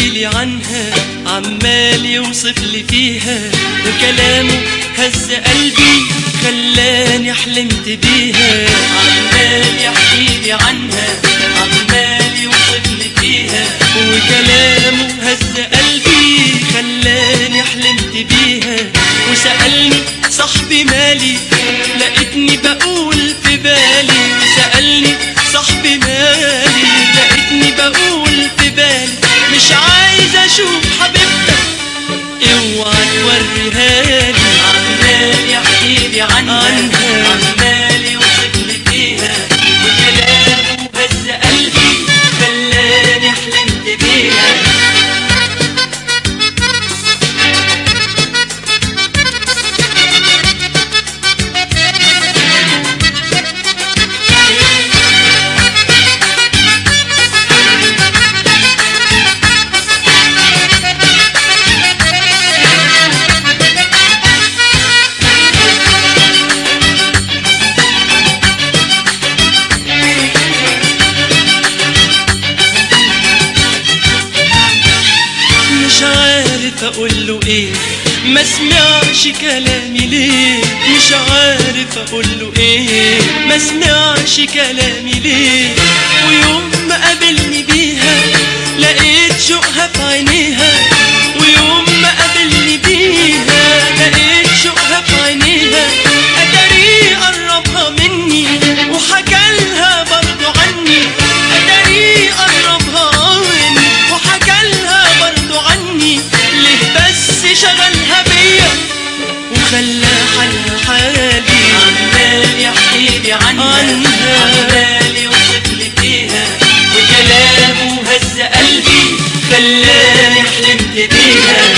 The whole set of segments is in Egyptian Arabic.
يحكيلي عنها عمال يوصف لي فيها وكلامه هز قلبي خلاني حلمت بيها عمال يحكيلي عنها عمال يوصف لي فيها وكلامه هز قلبي خلاني حلمت بيها وسألني صاحبي مالي لقيتني بقول في بالي وسألني صاحبي مالي لقيتني بقول في بالي مش عايز اشوف حبيبتك اوعى توريها لي عمال يحكي لي عنها عمال يوصف لي فيها وكلامه هز قلبي خلاني حلمت بيها مش عارف اقول له ايه ما سمعش كلامي ليه مش عارف اقول له ايه ما سمعش كلامي ليه ويوم ما قابلني بيها لقيت شوقها في عينيها ويوم ما قابلني بيها لقيت شوقها في عينيها اتاري قربها مني وحكى لها برضو عني اتاري قربها مني وحكى لها برضو عني ليه بس شغلها بيا وخلى حالها حالي عمال يحكي لي عنها عمال يوصف لي فيها وكلامه هز قلبي خلاني حلمت بيها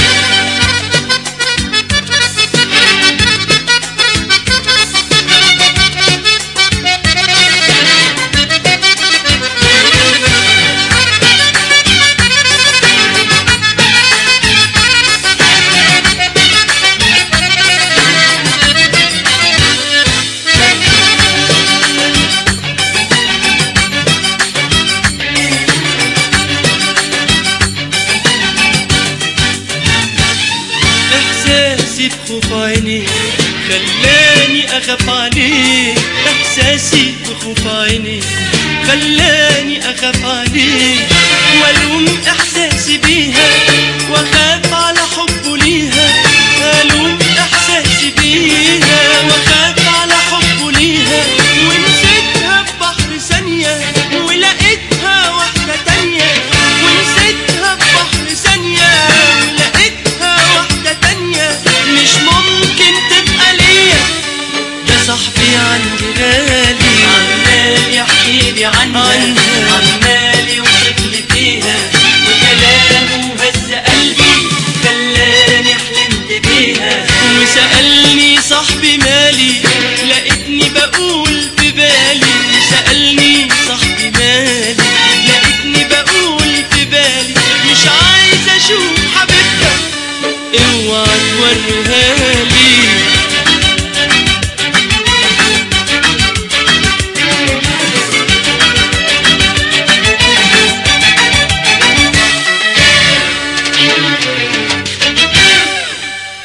احساسي بخوف عيني خلاني اخاف عليه احساسي بخوف عيني خلاني اخاف عليه والوم احساسي بيها واخاف على حبه ليها الوم احساسي بيها واخاف على حبه ليها ونسيتها في بحر ثانيه ولقيتها واحده تانيه ونسيتها في بحر ثانيه ولقيتها واحده تانيه مش ممكن تبقى ليا يا صاحبي عندي غالي عمال يحكي لي عنها عمال يوصف لي فيها وكلامه هز قلبي خلاني حلمت بيها وسألني صاحبي مالي لقيتني بقول في بالي سألني صاحبي مالي لقيتني بقول في بالي مش عايز اشوف حبيبتك اوعى توريها لي